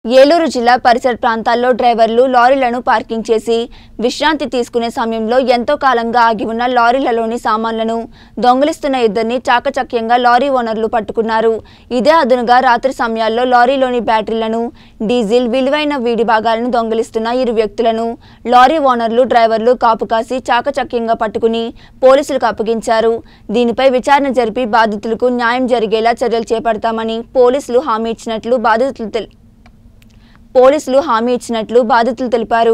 ఏలూరు జిల్లా పరిసర ప్రాంతాల్లో డ్రైవర్లు లారీలను పార్కింగ్ చేసి విశ్రాంతి తీసుకునే సమయంలో ఎంతో కాలంగా ఆగి ఉన్న లారీలలోని సామాన్లను దొంగిలిస్తున్న ఇద్దరిని చాకచక్యంగా లారీ ఓనర్లు పట్టుకున్నారు ఇదే అదునుగా రాత్రి సమయాల్లో లారీలోని బ్యాటరీలను డీజిల్ విలువైన వీడి భాగాలను దొంగిలిస్తున్న ఇరు వ్యక్తులను లారీ ఓనర్లు డ్రైవర్లు కాపు కాసి చాకచక్యంగా పట్టుకుని పోలీసులకు అప్పగించారు దీనిపై విచారణ జరిపి బాధితులకు న్యాయం జరిగేలా చర్యలు చేపడతామని పోలీసులు హామీ ఇచ్చినట్లు బాధితులు తెలి పోలీసులు హామీ ఇచ్చినట్లు బాధితులు తెలిపారు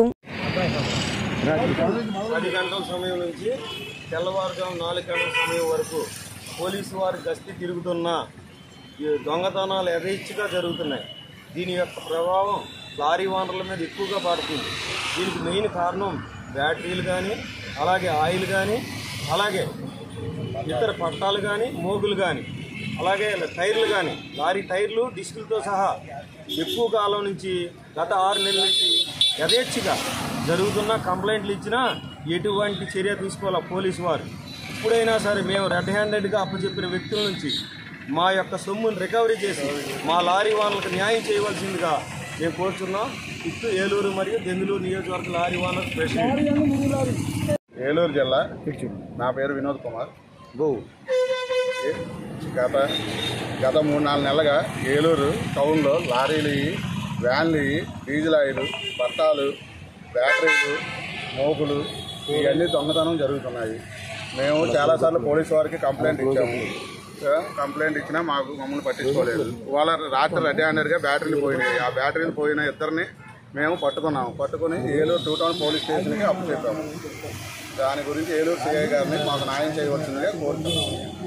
పది గంటల సమయం నుంచి తెల్లవారుజాము నాలుగు గంటల సమయం వరకు పోలీసు వారి గస్తీ తిరుగుతున్న ఈ దొంగతనాలు యథేచ్ఛగా జరుగుతున్నాయి దీని యొక్క ప్రభావం లారీ ఓనర్ల మీద ఎక్కువగా పడుతుంది దీనికి మెయిన్ కారణం బ్యాటరీలు కానీ అలాగే ఆయిల్ కానీ అలాగే ఇతర పట్టాలు కానీ మోగులు కానీ అలాగే టైర్లు కానీ లారీ టైర్లు డిస్కులతో సహా ఎక్కువ కాలం నుంచి గత ఆరు నెలల నుంచి యథేచ్ఛగా జరుగుతున్న కంప్లైంట్లు ఇచ్చినా ఎటువంటి చర్య తీసుకోవాలా పోలీసు వారు ఇప్పుడైనా సరే మేము రెడ్ హ్యాండెడ్గా అప్పచెప్పిన వ్యక్తుల నుంచి మా యొక్క సొమ్మును రికవరీ చేసి మా లారీ వాళ్ళకి న్యాయం చేయవలసిందిగా మేము కోరుచున్నాం ఇటు ఏలూరు మరియు దెందులూరు నియోజకవర్గ లారీ వాళ్ళ ప్రెసిడెంట్ ఏలూరు జిల్లా నా పేరు వినోద్ కుమార్ గో ఏ- గత గత మూడు నాలుగు నెలలుగా ఏలూరు టౌన్లో లారీలు వ్యాన్లు డీజిల్ ఆయిల్ బట్టాలు బ్యాటరీలు మోపులు ఇవన్నీ దొంగతనం జరుగుతున్నాయి మేము చాలాసార్లు పోలీసు వారికి కంప్లైంట్ ఇచ్చాము ఆ, కంప్లైంట్ ఇచ్చినా మాకు మమ్మల్ని పట్టించుకోలేదు వాళ్ళ రాత్రి రెడీ హ్యాండెడ్గా బ్యాటరీలు పోయినాయి ఆ బ్యాటరీలు పోయిన ఇద్దరిని మేము పట్టుకున్నాము పట్టుకుని ఏలూరు టూ టౌన్ పోలీస్ స్టేషన్కి అప్పు చెప్పాము దాని గురించి ఏలూరు సిఐ గారిని మాకు న్యాయం చేయవలసిందిగా కోరుతున్నాము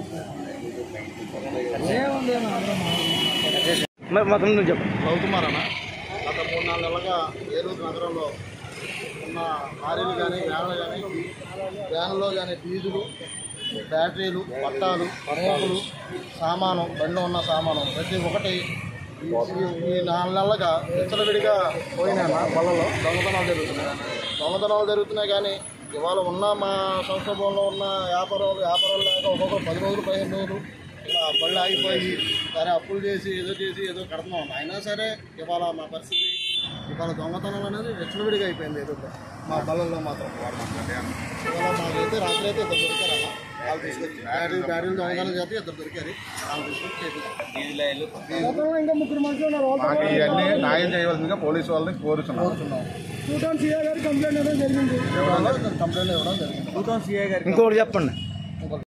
రవికుమార్ అన్న గత మూడు నాలుగు నెలలుగా ఏలూరు నగరంలో ఉన్న లారీలు కానీ వ్యాన్లు కానీ వ్యాన్లో కానీ డీజిలు బ్యాటరీలు పట్టాలు మోపులు సామాను బండిలో ఉన్న సామాను ప్రతి ఒక్కటి ఈ- ఈ నాలుగు నెలలుగా విచ్చలవిడిగా పోయినాయి మా బళ్ళలో దొంగతనాలు జరుగుతున్నాయి దొంగతనాలు జరుగుతున్నాయి కానీ ఇవాళ ఉన్న మా సంక్షోభంలో ఉన్న వ్యాపారాలు వ్యాపారాలు లేక ఒక్కొక్క పది రోజులు పదిహేను రోజులు ఇలా బళ్ళు ఆగిపోయి సరే అప్పులు చేసి ఏదో చేసి ఏదో కడుతున్నాం అయినా సరే ఇవాళ మా పరిస్థితి ఇవాళ దొంగతనం అనేది విచ్చలవిడిగా అయిపోయింది ఏదో మా బళ్ళల్లో మాత్రం ఇవాళ మాకైతే రాత్రి అయితే ఇద్దరు దొరికారన్న వాళ్ళు తీసుకొచ్చి బ్యాటరీ బ్యాటరీలు దొంగతనం చేస్తే ఇద్దరు దొరికారు వాళ్ళు తీసుకొచ్చి చేపించారు మాకు ఇవన్నీ న్యాయం చేయవలసిందిగా పోలీసు వాళ్ళని కోరుతున్నాం కంప్లైంట్ ఇవ్వడం జరిగింది ఇంకోటి చెప్పండి